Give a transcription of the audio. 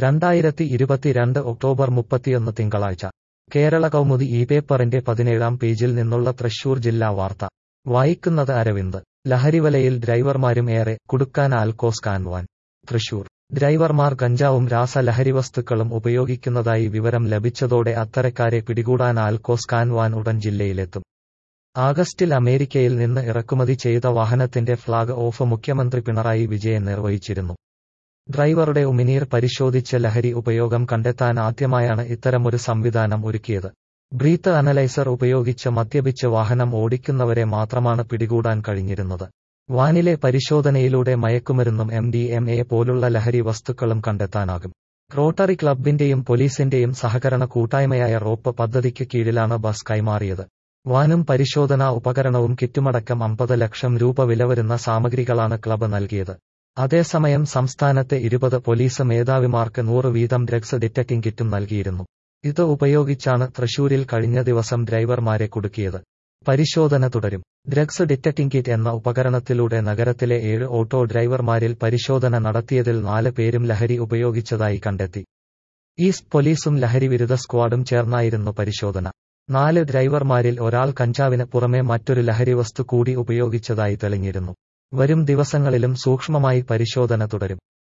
രണ്ടായിരത്തി ഇരുപത്തിരണ്ട് ഒക്ടോബർ മുപ്പത്തിയൊന്ന് തിങ്കളാഴ്ച കേരള കൗമുദി ഈ പേപ്പറിന്റെ പതിനേഴാം പേജിൽ നിന്നുള്ള തൃശൂർ ജില്ലാ വാർത്ത വായിക്കുന്നത് അരവിന്ദ് ലഹരിവലയിൽ ഡ്രൈവർമാരും ഏറെ കുടുക്കാൻ ആൽക്കോസ് കാൻവാൻ തൃശൂർ ഡ്രൈവർമാർ ഗഞ്ചാവും രാസലഹരിവസ്തുക്കളും ഉപയോഗിക്കുന്നതായി വിവരം ലഭിച്ചതോടെ അത്തരക്കാരെ പിടികൂടാൻ ആൽക്കോസ് കാൻവാൻ ഉടൻ ജില്ലയിലെത്തും ആഗസ്റ്റിൽ അമേരിക്കയിൽ നിന്ന് ഇറക്കുമതി ചെയ്ത വാഹനത്തിന്റെ ഫ്ളാഗ് ഓഫ് മുഖ്യമന്ത്രി പിണറായി വിജയൻ നിർവഹിച്ചിരുന്നു ഡ്രൈവറുടെ ഉമിനീർ പരിശോധിച്ച് ലഹരി ഉപയോഗം കണ്ടെത്താൻ ആദ്യമായാണ് ഇത്തരമൊരു സംവിധാനം ഒരുക്കിയത് ബ്രീത്ത് അനലൈസർ ഉപയോഗിച്ച് മദ്യപിച്ച് വാഹനം ഓടിക്കുന്നവരെ മാത്രമാണ് പിടികൂടാൻ കഴിഞ്ഞിരുന്നത് വാനിലെ പരിശോധനയിലൂടെ മയക്കുമരുന്നും എം ഡി എം എ പോലുള്ള ലഹരി വസ്തുക്കളും കണ്ടെത്താനാകും റോട്ടറി ക്ലബിന്റെയും പോലീസിന്റെയും സഹകരണ കൂട്ടായ്മയായ റോപ്പ് പദ്ധതിക്ക് കീഴിലാണ് ബസ് കൈമാറിയത് വാനും പരിശോധനാ ഉപകരണവും കിറ്റുമടക്കം അമ്പത് ലക്ഷം രൂപ വില വരുന്ന സാമഗ്രികളാണ് ക്ലബ് നൽകിയത് അതേസമയം സംസ്ഥാനത്തെ ഇരുപത് പോലീസ് മേധാവിമാർക്ക് നൂറ് വീതം ഡ്രഗ്സ് ഡിറ്റക്ടിംഗ് കിറ്റും നൽകിയിരുന്നു ഇത് ഉപയോഗിച്ചാണ് തൃശൂരിൽ കഴിഞ്ഞ ദിവസം ഡ്രൈവർമാരെ കുടുക്കിയത് പരിശോധന തുടരും ഡ്രഗ്സ് ഡിറ്റക്ടിംഗ് കിറ്റ് എന്ന ഉപകരണത്തിലൂടെ നഗരത്തിലെ ഏഴ് ഓട്ടോ ഡ്രൈവർമാരിൽ പരിശോധന നടത്തിയതിൽ നാല് പേരും ലഹരി ഉപയോഗിച്ചതായി കണ്ടെത്തി ഈസ്റ്റ് പോലീസും ലഹരിവിരുദ്ധ സ്ക്വാഡും ചേർന്നായിരുന്നു പരിശോധന നാല് ഡ്രൈവർമാരിൽ ഒരാൾ കഞ്ചാവിന് പുറമെ മറ്റൊരു ലഹരിവസ്തു കൂടി ഉപയോഗിച്ചതായി തെളിഞ്ഞിരുന്നു വരും ദിവസങ്ങളിലും സൂക്ഷ്മമായി പരിശോധന തുടരും